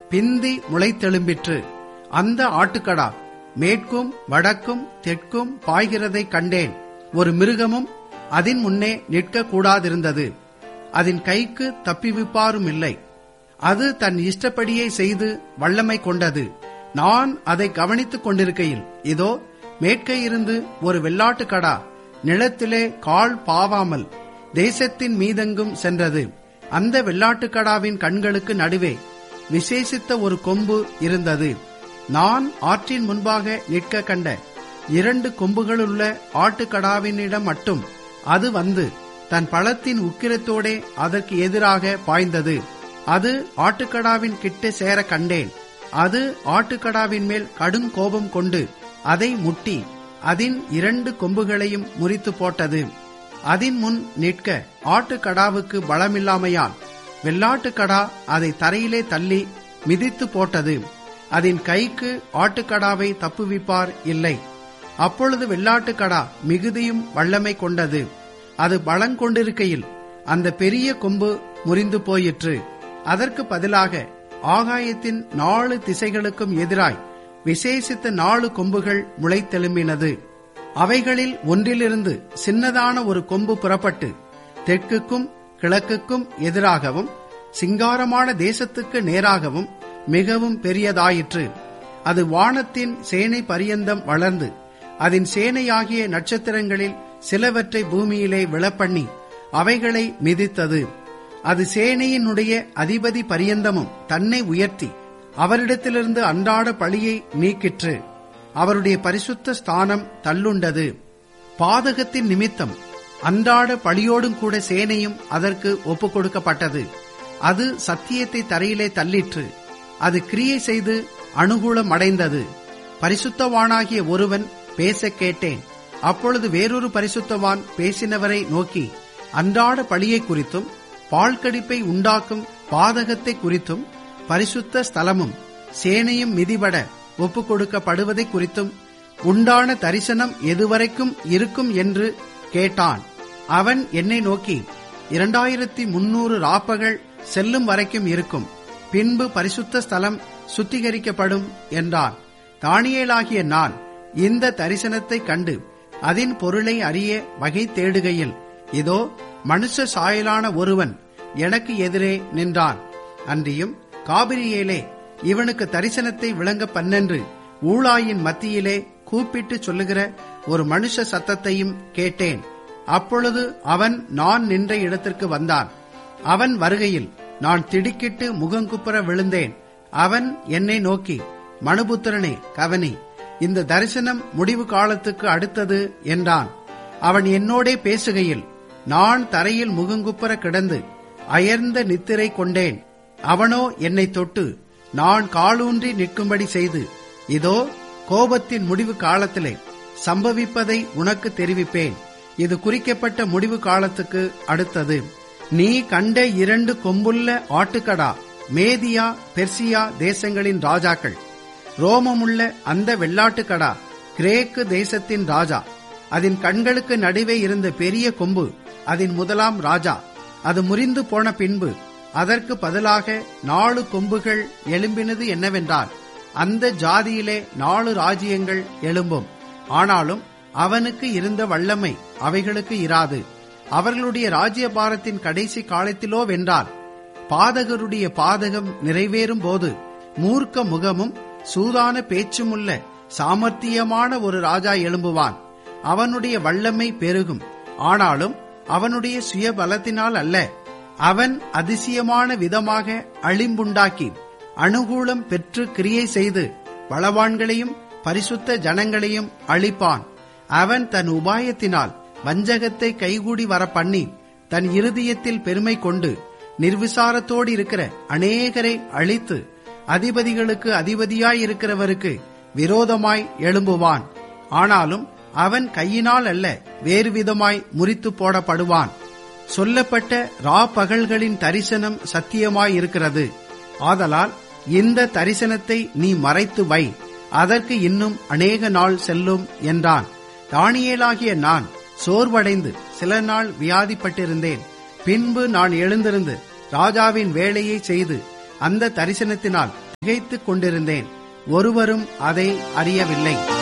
பிந்தி முளைத்தெழும்பிற்று அந்த ஆட்டுக்கடா மேற்கும் வடக்கும் தெற்கும் பாய்கிறதை கண்டேன் ஒரு மிருகமும் அதன் முன்னே நிற்க கூடாதிருந்தது அதன் கைக்கு தப்பிவிப்பாரும் இல்லை அது தன் இஷ்டப்படியே செய்து வல்லமை கொண்டது நான் அதை கவனித்துக் கொண்டிருக்கையில் இதோ மேற்கே இருந்து ஒரு வெள்ளாட்டுக்கடா நிலத்திலே கால் பாவாமல் தேசத்தின் மீதெங்கும் சென்றது அந்த வெள்ளாட்டுக்கடாவின் கண்களுக்கு நடுவே விசேஷித்த ஒரு கொம்பு இருந்தது நான் ஆற்றின் முன்பாக நிற்க கண்ட இரண்டு கொம்புகளுள்ள ஆட்டுக்கடாவினிடம் மட்டும் அது வந்து தன் பழத்தின் உக்கிரத்தோடே அதற்கு எதிராக பாய்ந்தது அது ஆட்டுக்கடாவின் கிட்ட சேர கண்டேன் அது ஆட்டுக்கடாவின் மேல் கடும் கோபம் கொண்டு அதை முட்டி அதன் இரண்டு கொம்புகளையும் முறித்து போட்டது அதன் முன் நிற்க ஆட்டுக்கடாவுக்கு பலமில்லாமையால் வெள்ளாட்டுக்கடா அதை தரையிலே தள்ளி மிதித்து போட்டது அதன் கைக்கு ஆட்டுக்கடாவை தப்புவிப்பார் இல்லை அப்பொழுது வெள்ளாட்டுக்கடா மிகுதியும் வல்லமை கொண்டது அது பலங்கொண்டிருக்கையில் அந்த பெரிய கொம்பு முறிந்து போயிற்று அதற்கு பதிலாக ஆகாயத்தின் நாலு திசைகளுக்கும் எதிராய் விசேஷித்த நாலு கொம்புகள் முளைத்தெழும்பினது அவைகளில் ஒன்றிலிருந்து சின்னதான ஒரு கொம்பு புறப்பட்டு தெற்குக்கும் கிழக்குக்கும் எதிராகவும் சிங்காரமான தேசத்துக்கு நேராகவும் மிகவும் பெரியதாயிற்று அது வானத்தின் சேனை பரியந்தம் வளர்ந்து அதன் சேனையாகிய நட்சத்திரங்களில் சிலவற்றை பூமியிலே விழப்பண்ணி அவைகளை மிதித்தது அது சேனையினுடைய அதிபதி பரியந்தமும் தன்னை உயர்த்தி அவரிடத்திலிருந்து அன்றாட பழியை நீக்கிற்று அவருடைய பரிசுத்த ஸ்தானம் தள்ளுண்டது பாதகத்தின் நிமித்தம் அன்றாட பழியோடும் கூட சேனையும் அதற்கு ஒப்புக் கொடுக்கப்பட்டது அது சத்தியத்தை தரையிலே தள்ளிற்று அது கிரியை செய்து அனுகூலம் அடைந்தது பரிசுத்தவானாகிய ஒருவன் பேச கேட்டேன் அப்பொழுது வேறொரு பரிசுத்தவான் பேசினவரை நோக்கி அன்றாட பழியை குறித்தும் பால்கடிப்பை உண்டாக்கும் பாதகத்தை குறித்தும் பரிசுத்த ஸ்தலமும் சேனையும் மிதிபட ஒப்புக் கொடுக்கப்படுவதை குறித்தும் உண்டான தரிசனம் எதுவரைக்கும் இருக்கும் என்று கேட்டான் அவன் என்னை நோக்கி இரண்டாயிரத்தி முன்னூறு ராப்பகள் செல்லும் வரைக்கும் இருக்கும் பின்பு பரிசுத்த ஸ்தலம் சுத்திகரிக்கப்படும் என்றான் தானியேலாகிய நான் இந்த தரிசனத்தை கண்டு அதன் பொருளை அறிய வகை தேடுகையில் இதோ மனுஷ சாயலான ஒருவன் எனக்கு எதிரே நின்றான் அன்றியும் காபிரியேலே இவனுக்கு தரிசனத்தை விளங்க பன்னென்று ஊழாயின் மத்தியிலே கூப்பிட்டு சொல்லுகிற ஒரு மனுஷ சத்தத்தையும் கேட்டேன் அப்பொழுது அவன் நான் நின்ற இடத்திற்கு வந்தான் அவன் வருகையில் நான் திடுக்கிட்டு முகங்குப்புற விழுந்தேன் அவன் என்னை நோக்கி மனுபுத்திரனே கவனி இந்த தரிசனம் முடிவு காலத்துக்கு அடுத்தது என்றான் அவன் என்னோடே பேசுகையில் நான் தரையில் முகங்குப்புற கிடந்து அயர்ந்த நித்திரை கொண்டேன் அவனோ என்னை தொட்டு நான் காலூன்றி நிற்கும்படி செய்து இதோ கோபத்தின் முடிவு காலத்திலே சம்பவிப்பதை உனக்கு தெரிவிப்பேன் இது குறிக்கப்பட்ட முடிவு காலத்துக்கு அடுத்தது நீ கண்ட இரண்டு கொம்புள்ள ஆட்டுக்கடா மேதியா பெர்சியா தேசங்களின் ராஜாக்கள் ரோமமுள்ள அந்த வெள்ளாட்டுக்கடா கிரேக்கு தேசத்தின் ராஜா அதன் கண்களுக்கு நடுவே இருந்த பெரிய கொம்பு அதன் முதலாம் ராஜா அது முறிந்து போன பின்பு அதற்கு பதிலாக நாலு கொம்புகள் எழும்பினது என்னவென்றால் அந்த ஜாதியிலே நாலு ராஜ்யங்கள் எழும்பும் ஆனாலும் அவனுக்கு இருந்த வல்லமை அவைகளுக்கு இராது அவர்களுடைய ராஜ்யபாரத்தின் கடைசி காலத்திலோ வென்றால் பாதகருடைய பாதகம் நிறைவேறும் போது மூர்க்க முகமும் சூதான பேச்சுமுள்ள சாமர்த்தியமான ஒரு ராஜா எழும்புவான் அவனுடைய வல்லமை பெருகும் ஆனாலும் அவனுடைய சுய பலத்தினால் அல்ல அவன் அதிசயமான விதமாக அழிம்புண்டாக்கி அனுகூலம் பெற்று கிரியை செய்து பலவான்களையும் பரிசுத்த ஜனங்களையும் அழிப்பான் அவன் தன் உபாயத்தினால் வஞ்சகத்தை கைகூடி வர பண்ணி தன் இருதயத்தில் பெருமை கொண்டு நிர்விசாரத்தோடு இருக்கிற அநேகரை அழித்து அதிபதிகளுக்கு அதிபதியாயிருக்கிறவருக்கு விரோதமாய் எழும்புவான் ஆனாலும் அவன் கையினால் அல்ல வேறு விதமாய் முறித்து போடப்படுவான் சொல்லப்பட்ட ரா பகல்களின் தரிசனம் சத்தியமாயிருக்கிறது ஆதலால் இந்த தரிசனத்தை நீ மறைத்து வை அதற்கு இன்னும் அநேக நாள் செல்லும் என்றான் தானியேலாகிய நான் சோர்வடைந்து சில நாள் வியாதிப்பட்டிருந்தேன் பின்பு நான் எழுந்திருந்து ராஜாவின் வேலையை செய்து அந்த தரிசனத்தினால் திகைத்துக் கொண்டிருந்தேன் ஒருவரும் அதை அறியவில்லை